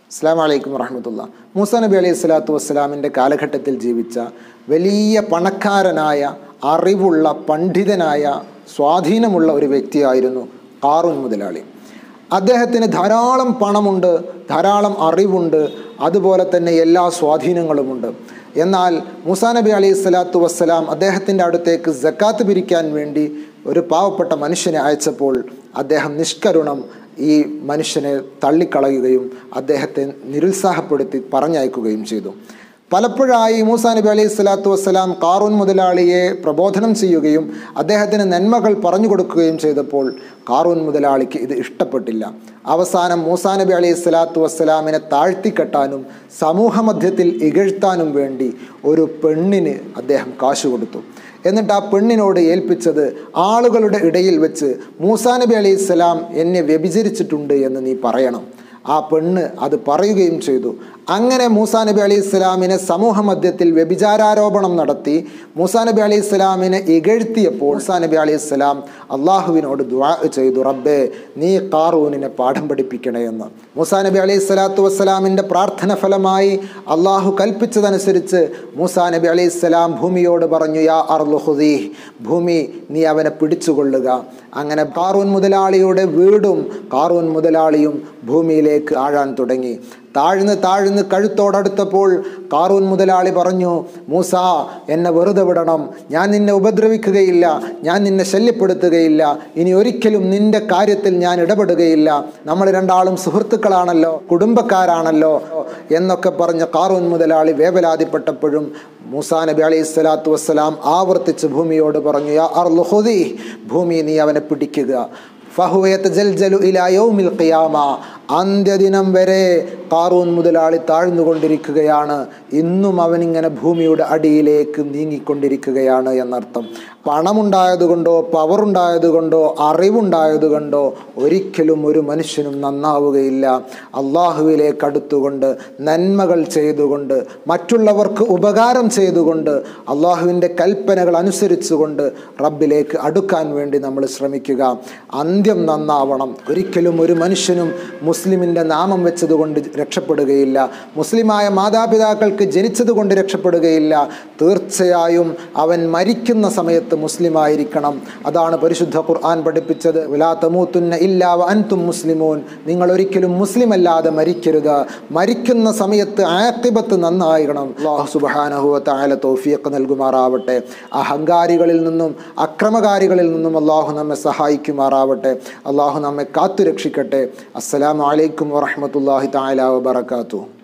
അസ്സാം വലൈക്കും വറഹമത്തുള്ള മൂസ നബി അലൈഹി സ്വലാത്തു വസ്സലാമിൻ്റെ കാലഘട്ടത്തിൽ ജീവിച്ച വലിയ പണക്കാരനായ അറിവുള്ള പണ്ഡിതനായ സ്വാധീനമുള്ള ഒരു വ്യക്തിയായിരുന്നു കാറൂൻ മുതലാളി അദ്ദേഹത്തിന് ധാരാളം പണമുണ്ട് ധാരാളം അറിവുണ്ട് അതുപോലെ തന്നെ എല്ലാ സ്വാധീനങ്ങളുമുണ്ട് എന്നാൽ മൂസാ നബി അലൈഹി സ്വലാത്തു വസ്സലാം അദ്ദേഹത്തിൻ്റെ അടുത്തേക്ക് ജക്കാത്ത് പിരിക്കാൻ വേണ്ടി ഒരു പാവപ്പെട്ട മനുഷ്യനെ അയച്ചപ്പോൾ അദ്ദേഹം നിഷ്കരുണം ഈ മനുഷ്യനെ തള്ളിക്കളയുകയും അദ്ദേഹത്തെ നിരുത്സാഹപ്പെടുത്തി പറഞ്ഞയക്കുകയും ചെയ്തു പലപ്പോഴായി മൂസാ നബി അലൈഹി സ്വലാത്തു വസ്സലാം കാറൂൻ മുതലാളിയെ പ്രബോധനം ചെയ്യുകയും അദ്ദേഹത്തിന് നന്മകൾ പറഞ്ഞു കൊടുക്കുകയും ചെയ്തപ്പോൾ കാറൂൻ മുതലാളിക്ക് ഇത് ഇഷ്ടപ്പെട്ടില്ല അവസാനം മൂസാ നബി അലൈഹി സ്വലാത്തു വസ്സലാമിനെ താഴ്ത്തിക്കെട്ടാനും സമൂഹമധ്യത്തിൽ ഇകഴ്ത്താനും വേണ്ടി ഒരു പെണ്ണിന് അദ്ദേഹം കാശ് കൊടുത്തു എന്നിട്ട് ആ പെണ്ണിനോട് ഏൽപ്പിച്ചത് ആളുകളുടെ ഇടയിൽ വെച്ച് മൂസാ നബി അലൈഹി സ്വലാം എന്നെ വ്യഭിചരിച്ചിട്ടുണ്ട് എന്ന് നീ പറയണം ആ പെണ്ണ് അത് പറയുകയും ചെയ്തു അങ്ങനെ മൂസാ നബി അലൈഹി സ്വലാമിനെ സമൂഹ മധ്യത്തിൽ വ്യഭിചാരാരോപണം നടത്തി മൂസാ നബി അലൈഹി സ്വലാമിനെ ഇകഴ്ത്തിയപ്പോൾ മൂസാ നബി അലൈഹി സ്വലാം അള്ളാഹുവിനോട് ദുആ ചെയ്തു റബ്ബേ നീ കാറൂനിനെ പാഠം പഠിപ്പിക്കണേ എന്ന് മൂസാ നബി അലൈഹി സ്വലാത്തു വസ്സലാമിൻ്റെ പ്രാർത്ഥന ഫലമായി അള്ളാഹു കൽപ്പിച്ചതനുസരിച്ച് മൂസാ നബി അലൈഹി സ്വലാം ഭൂമിയോട് പറഞ്ഞു യാ അർലുഹുദീ ഭൂമി നീ അവനെ പിടിച്ചുകൊള്ളുക അങ്ങനെ കാറൂൻ മുതലാളിയുടെ വീടും കാറൂൻ മുതലാളിയും ഭൂമിയിലേക്ക് ആഴാൻ തുടങ്ങി താഴ്ന്ന് താഴ്ന്ന് കഴുത്തോടടുത്തപ്പോൾ കാറൂൻ മുതലാളി പറഞ്ഞു മൂസ എന്നെ വെറുതെ വിടണം ഞാൻ നിന്നെ ഉപദ്രവിക്കുകയില്ല ഞാൻ നിന്നെ ശല്യപ്പെടുത്തുകയില്ല ഇനി ഒരിക്കലും നിന്റെ കാര്യത്തിൽ ഞാൻ ഇടപെടുകയില്ല നമ്മൾ രണ്ടാളും സുഹൃത്തുക്കളാണല്ലോ കുടുംബക്കാരാണല്ലോ എന്നൊക്കെ പറഞ്ഞ കാറൂൻ മുതലാളി വേവലാതിപ്പെട്ടപ്പോഴും മൂസാ നബി അലൈഹി സ്വലാത്തു വസ്സലാം ആവർത്തിച്ച് ഭൂമിയോട് പറഞ്ഞു യാ അർലുഹുദി ഭൂമി നീ അവനെ പിടിക്കുക ഫഹുവയത്ത് ജൽജലു ഇലാ യൗമിൽ ഖിയാമ അന്ത്യദിനം വരെ കാറൂൻ മുതലാളി താഴ്ന്നുകൊണ്ടിരിക്കുകയാണ് ഇന്നും അവനിങ്ങനെ ഭൂമിയുടെ അടിയിലേക്ക് നീങ്ങിക്കൊണ്ടിരിക്കുകയാണ് എന്നർത്ഥം പണമുണ്ടായതുകൊണ്ടോ പവറുണ്ടായതുകൊണ്ടോ അറിവുണ്ടായതുകൊണ്ടോ ഒരിക്കലും ഒരു മനുഷ്യനും നന്നാവുകയില്ല അള്ളാഹുവിലേക്ക് അടുത്തുകൊണ്ട് നന്മകൾ ചെയ്തുകൊണ്ട് മറ്റുള്ളവർക്ക് ഉപകാരം ചെയ്തുകൊണ്ട് അള്ളാഹുവിൻ്റെ കൽപ്പനകൾ അനുസരിച്ചുകൊണ്ട് റബ്ബിലേക്ക് അടുക്കാൻ വേണ്ടി നമ്മൾ ശ്രമിക്കുക അന്ത്യം നന്നാവണം ഒരിക്കലും ഒരു മനുഷ്യനും മുസ്ലിമിൻ്റെ നാമം വെച്ചതുകൊണ്ട് രക്ഷപ്പെടുകയില്ല മുസ്ലിമായ മാതാപിതാക്കൾക്ക് ജനിച്ചതുകൊണ്ട് രക്ഷപ്പെടുകയില്ല തീർച്ചയായും അവൻ മരിക്കുന്ന സമയത്ത് മുസ്ലിമായിരിക്കണം അതാണ് പരിശുദ്ധ ഖുർആൻ പഠിപ്പിച്ചത് വിലാത്തമൂത്തുന്ന ഇല്ലാവ അൻതും മുസ്ലിമോൻ നിങ്ങൾ ഒരിക്കലും മുസ്ലിം അല്ലാതെ മരിക്കരുത് മരിക്കുന്ന സമയത്ത് ആക്കിബത്ത് നന്നായിക്കണം അള്ളാഹു സുബാനഹുവ താല തോഫിയൊക്കെ നൽകുമാറാവട്ടെ അഹങ്കാരികളിൽ നിന്നും അക്രമകാരികളിൽ നിന്നും അള്ളാഹു നമ്മെ സഹായിക്കുമാറാവട്ടെ അള്ളാഹു നമ്മെ കാത്തുരക്ഷിക്കട്ടെ അസ്സലാമു അലൈക്കും വറഹമത്തല്ലാഹി താല വബർക്കാത്തു